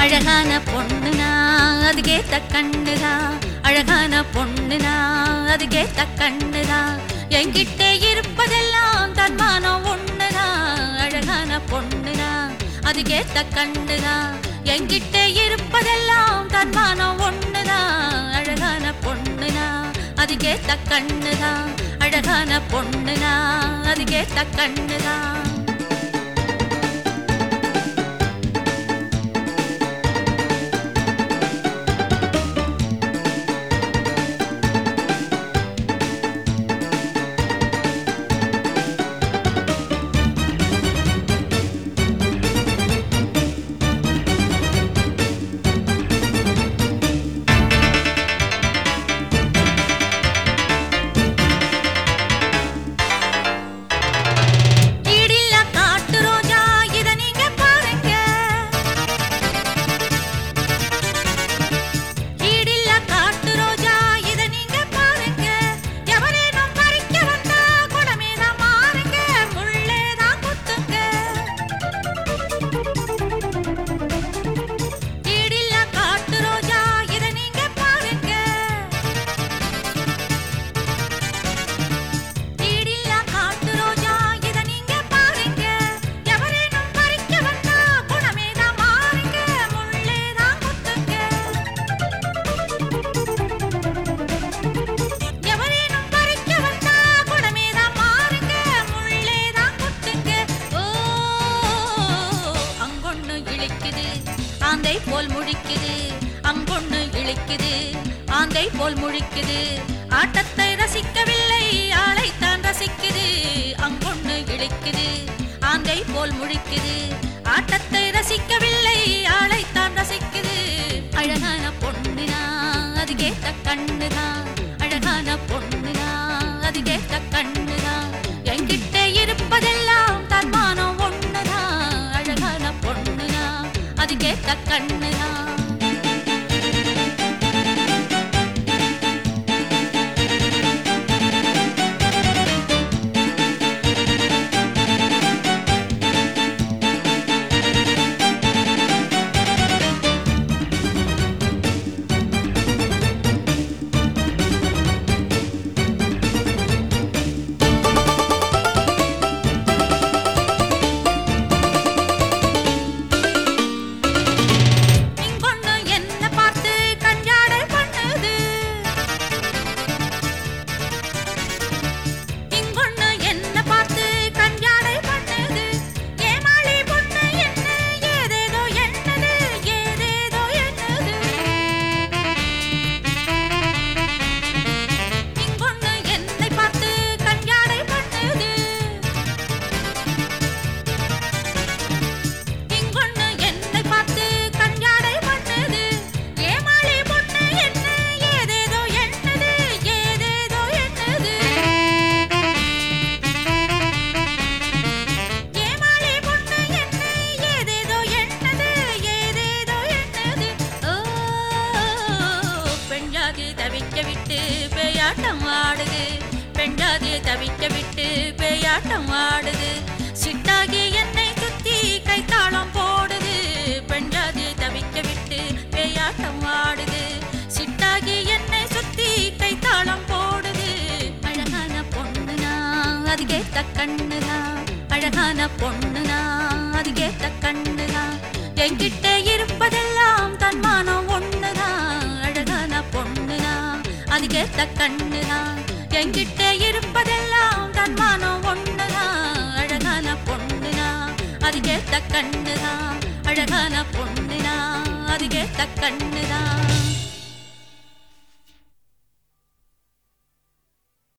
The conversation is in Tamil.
அழகான பொண்ணுனா அதுக்கேத்த கண்ணுதா அழகான பொண்ணுனா அதுக்கேத்த கண்ணுதா என்கிட்ட இருப்பதெல்லாம் தன்மானம் ஒண்ணுதா அழகான பொண்ணுனா அதுக்கேத்த கண்ணுதா என்கிட்ட இருப்பதெல்லாம் தன்மானம் ஒண்ணுதா அழகான பொண்ணுனா அதுக்கேத்த கண்ணுதா அழகான பொண்ணுனா அதுக்கேத்த கண்ணுதா ஈடில்ல காட்டு ரோஜா இத நீங்க பாருங்க ஈடில்ல காட்டு ரோஜா இத நீங்க பாருங்க எவரேனும் பறிக்க வந்தா குடமே தான் மாறுங்க முள்ளே தான் குத்துங்க ஈடில்ல காட்டு ரோஜா இத நீங்க பாருங்க ஈடில்ல காட்டு ரோஜா இத நீங்க பாருங்க எவரேனும் பறிக்க வந்தா குணமே தான் மாறுங்க முள்ளே தான் குத்துங்க எவரேனும் பறிக்க வந்தா குணமே தான் மாறுங்க முள்ளே தான் குத்துங்க ஓ அங்கொண்ணு இழிக்குது ஆந்தை போல் முழிக்குது அங்கொண்ணு இழிக்குது ஆந்தை போல் முழிக்குது ஆட்டத்தை ரசிக்கவில்லை ஆளைத்தான் ரசிக்குது அங்கொண்ணு இழிக்குது ஆந்தை போல் முழிக்குது ஆட்டத்தை ரசிக்கவில்லை ஆளைத்தான் ரசிக்குது அழகான பொண்ணுனா அது கேட்ட கண்ணுதா அழகான பொண்ணுனா அது கேட்ட கண்ணுதா என்கிட்ட இருப்பதெல்லாம் தன்மானம் ஒண்ணுதா அழகான பொண்ணுனா அது கேட்ட கண்ணுதா இங்கொண்ணு என்ன பார்த்து கஞ்சாடல் பண்ணுது இங்கொண்ணு என்ன பார்த்து கஞ்சாடல் பண்ணுது ஏமாளி பொண்ணு என்ன ஏதேதோ என்னது ஏதேதோ என்னது இங்கொண்ணு என்னை பார்த்து கஞ்சாடை பண்ணுது இங்கொண்ணு என்னை பார்த்து கஞ்சாடை பண்ணுது ஏமாளி பொண்ணு என்ன ஏதேதோ என்னது ஏதேதோ என்னது ஏமாளி பொண்ணு என்ன ஏதேதோ என்னது ஏதேதோ என்னது ஓ பெண்ஜாதி தவிக்க விட்டு பேயாட்டம் ஆடுது பெண்ஜாதி தவிக்க விட்டு பேயாட்டம் ஆடுது சிட்டாகி என்னை சுத்தி கைத்தாளம் போடுது பெண்ஜாதி தவிக்க விட்டு பேயாட்டம் ஆடுது சிட்டாகி என்னை சுத்தி கைத்தாளம் போடுது அழகான பொண்ணுனா அது கேட்ட கண்ணுதா அழகான பொண்ணுனா அது கேட்ட கண்ணுதா என்கிட்ட இருப்பதெல்லாம் தன்மானம் ஒண்ணுதா அழகான பொண்ணுனா அது கேட்ட கண்ணுதா என்கிட்ட இருப்பதெல்லாம் தன்மானம் ஒண்ணுதா அழகான பொண்ணுனா அது கேட்ட கண்ணுதா அழகான பொண்ணுனா அது கேட்ட கண்ணுதா